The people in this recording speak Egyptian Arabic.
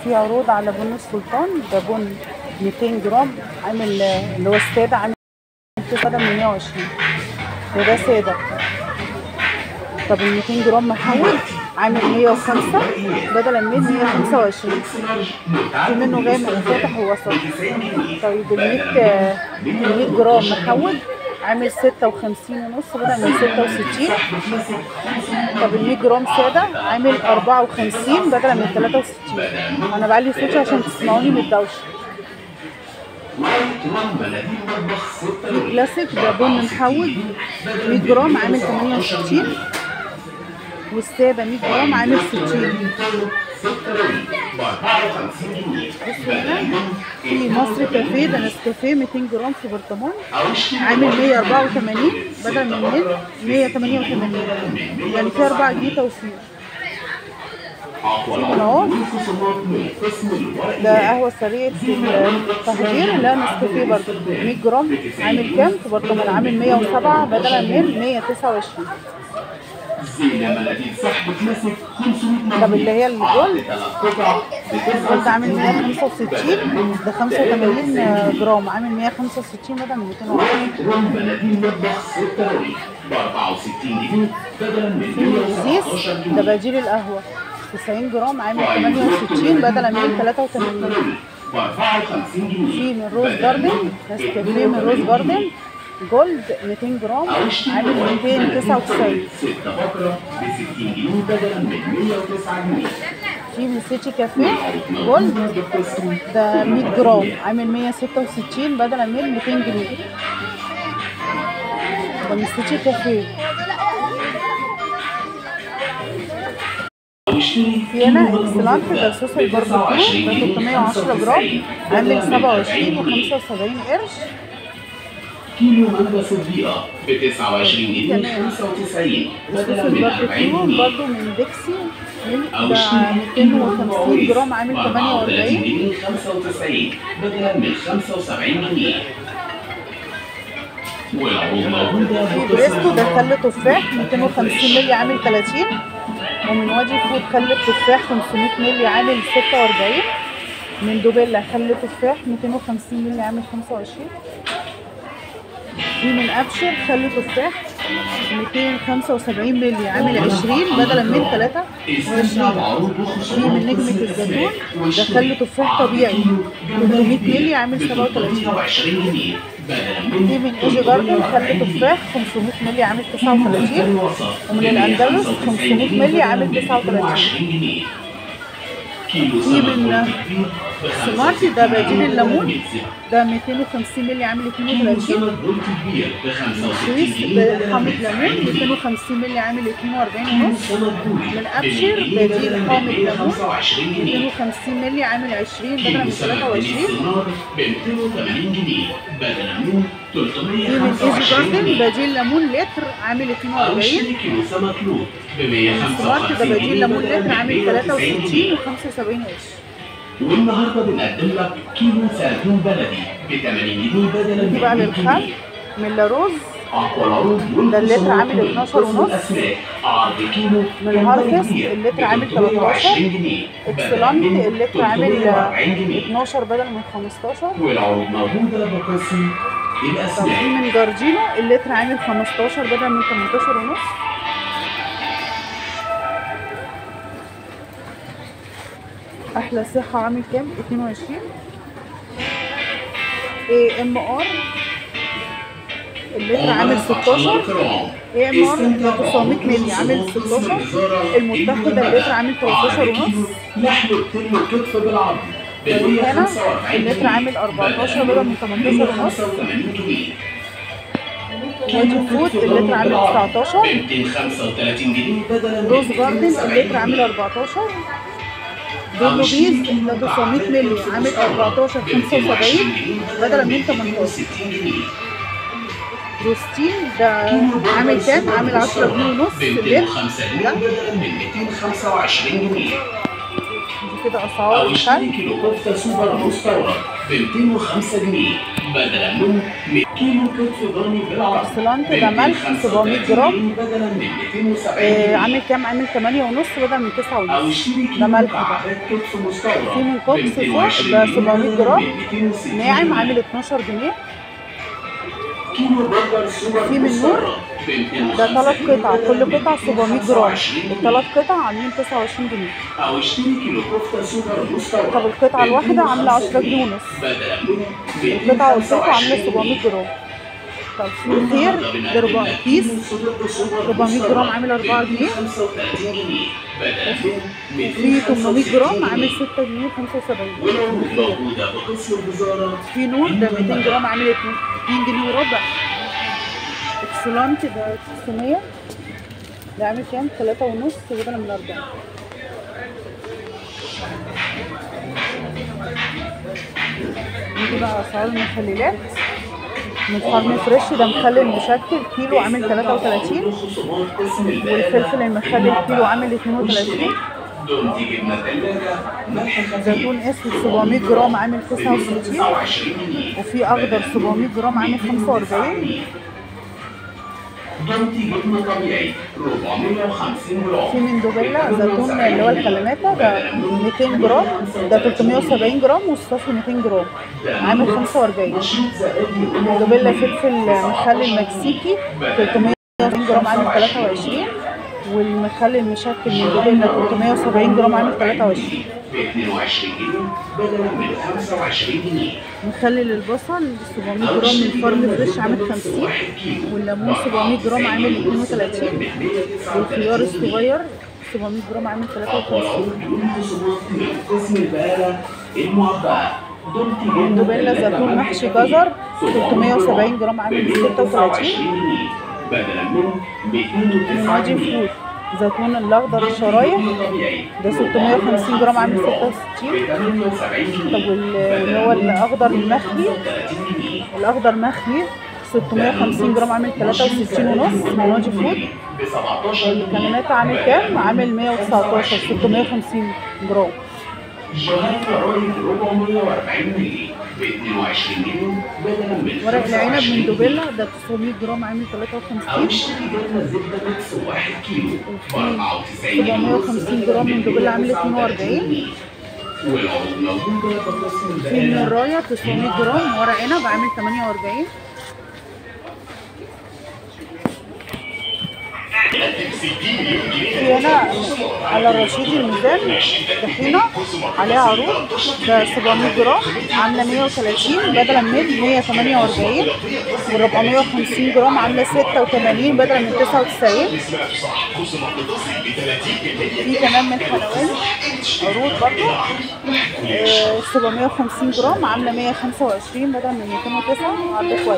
في عروض على بن السلطان ده بن 200 جرام عامل اللي هو الساده عامل ساده من 120 وده ساده طب ال 200 جرام محول عامل 105 بدلا من 125 في منه غامق وفاتح ووسط طيب ال 100 ال 100 جرام محول عامل 56 ونص بدل من 66 طب ال 100 جرام ساده عامل 54 بدل من 63 انا بعلي صوتي عشان تسمعوني من الدوشه كلاسيك ده بن محول 100 جرام عامل 68 والساده 100 جرام عامل 60 بصوا هنا في مصر كافيه ده نسكافيه 200 جرام في برطمان عامل 184 بدل من 188 يعني في 4 جنيه توفير اهو ده قهوه سريعه التحضير لا نسكافيه برضه 100 جرام عامل كام في برطمان عامل 107 بدلا من 129 زينة مناديل سحب كلاسيك 500 طب اللي هي الجولد قطعة الجولد عامل 165 ده 85 جرام عامل 165 بدل من 220 جرام مناديل مطبخ 6 ب 64 جنيه بدلا من في 119 الزيت جنيه ده بديل القهوه 90 جرام عامل 68 بدلا من 83 ب 54 جنيه في من روز جاردن نسكافيه من روز جاردن جولد 200 جرام عامل 299 6 بكرة ب 60 جنيه بدلا من 109 جنيه في من سيتي كافيه جولد ده 100 جرام عامل 166 بدلا من 200 جنيه ده من سيتي كافيه واشتري في هنا اكسلانت ده صوص الباربيكيو ده 310 جرام عامل 27 و75 قرش كيلو مانجا صديقة ب 29 جنيه تمام. 95 صوص بدلا من 40 الباربيكيو جنيه برضه من ديكسي أو ده اشتري 250 جرام عامل 34 48 جنيه 95 بدلا من 75 جنيه والعروض موجودة في بريستو ده خل تفاح 250 مللي عامل 30 ومن وادي فود خل تفاح 500 مللي عامل 46 من دوبيلا خل تفاح 250 مللي عامل 25 في من ابشر خل تفاح 275 مللي عامل 20 بدلا من 23 عروض في من نجمة الزيتون ده خل تفاح طبيعي 300 مللي عامل 37 29 جنيه بدلا من في من ايجي جاردن خل تفاح 500 مللي عامل 39 ومن الأندلس 500 مللي عامل 39 20 جنيه كيلو في من سمارتي ده بديل الليمون ده 250 مللي عامل 32 كبير ب 65 سويس جنيه بحامض ليمون 250 مللي عامل 42 ونص من ابشر بديل حامض ليمون 25 جنيه 250 مللي عامل 20 بدلا من 23 ب 280 جنيه بدلا من في من ايجي 325 جاردن جنيه بديل ليمون لتر عامل 42 كيلو سمك لوط ب سمارت ده 155 بديل ليمون لتر عامل 93 63 و75 قرش والنهارده بنقدم لك كيلو سردين بلدي ب 80 جنيه بدلا دي من بقى 100 للخل جنيه من لاروز اقوى العروض ده اللتر عامل والخصومات 12 ونص. والاسماك عرض كيلو من هارفست اللتر عامل 13 جنيه اكسلانت اللتر عامل 340 جنيه 12 بدل من 15 والعروض موجوده بقسم طب في الاسماك من جارجينو اللتر عامل 15 بدل من 18 ونص احلى صحة عامل كام 22 اي ام ار اللتر عامل 16 اي ام ار 900 مللي عامل 16 المتحدة اللتر عامل 13 ونص نحن بتلو الكتف بالعرض ب هنا اللتر عامل 14 بدل من 18 ونص 85 جنيه وادي فود اللتر عامل 19 ب 235 جنيه بدلا من روز جاردن اللتر عامل 14 دولو بيز ده 900 مللي عامل 14 75 بدلا من 18 60 جنيه روستين ده عامل كام؟ عامل 10 جنيه ونص ب اللتر 205 جنيه لا بدلا من 225 جنيه كده اسعار أو اشتري الخل كيلو كفتة سوبر مستورد ب 205 جنيه بدلا من 100 كيلو كتف ضاني بالعرض السلانت ب ده ملح 275 700 جرام. جنيه بدلا من 270 آه جنيه. عامل كام عامل 8 ونص بدل من 9 أو ونص اشتري ده كيلو ملح ده. مكعبات كتف مستورد في من كوكس ب فوق 220 ده جنيه 700 جرام. بدلاً من 260 ناعم جنيه. عامل 12 جنيه كيلو برجر سوبر في من نور. مستورد ب ده 205 ثلاث جنيه قطع كل بدلاً من قطعة 700 جرام 225 جنيه. الثلاث قطع عاملين 29 جنيه أو اشتري كيلو كفتة سوبر مستورد طب القطعة ب الواحدة عاملة 10 جنيه 205 ونص. بدلا من القطعة قلت لكم عاملة 225 700 جنيه. جرام طب في خير ده ربع كيس 400 جرام عامل 4 جنيه. وفي 800 جرام عامل 6 جنيه 75 موجودة بقسم الوزارة في نور ده 200 جرام عامل 2 جنيه وربع اكسلانت ده صينية ده عامل كام؟ 3 ونص بدل من 4 نيجي بقى اسعار المخللات من فارم فريش ده مخلل مشكل كيلو عامل 33 والفلفل المخلل كيلو عامل 32 دومتي جبنة ثلاجة ملح خفيف زيتون اسود 700 جرام عامل 69 29 جنيه وفي اخضر 700 جرام عامل 45 دومتي جبنة طبيعي 450 جرام في من دوبيلا زيتون اللي هو الكلاماتا ده 200 جرام ده 370 جرام والصافي 200 جرام عامل 45 مشروب زبادي من دوبيلا فلفل مخلل مكسيكي 370 جرام عامل 23 والمخلل المشكل من دوبيلا 370 جرام عامل 23 ب 22 جنيه بدلا من 25 جنيه مخلل البصل 700 جرام من فارم فريش عامل 50 والليمون 700 جرام عامل 32 والخيار الصغير 700 جرام عامل 53 بدون خصومات من قسم البقالة المعبأة دومتي من دوبيلا زيتون محشي جزر 370 جرام عامل 36 جنيه بدلا من من وادي 209 فود زيتون الاخضر شرايح ده 650 جرام عامل 66 طب وال- اللي هو الاخضر المخلي الاخضر مخلي 650 جرام عامل 63 ونص من وادي فود ب 17 الكلمات عامل كام؟ عامل 119 650 جرام جهاز رايد 440 جنيه ب 22 جنيه بدلا من ورق العنب 25 من دوبيلا ده 900 جرام عامل أو 53 اشتري جبنة زبدة ميكس 1 كيلو ب 94 750 جرام من دوبيلا عامل 42 والعروض موجودة بقسم في من البقالة الراية 900 جرام ورق عنب عامل 48 في هنا على الرشيد الميزان طحينة عليها عروض ده 700 جرام عاملة 130 بدلا من 148 وال 450 جرام عاملة 86 بدلا من 99 في كمان من حلواني عروض برضو آه، 750 جرام عاملة 125 بدلا من 209 عرض كويس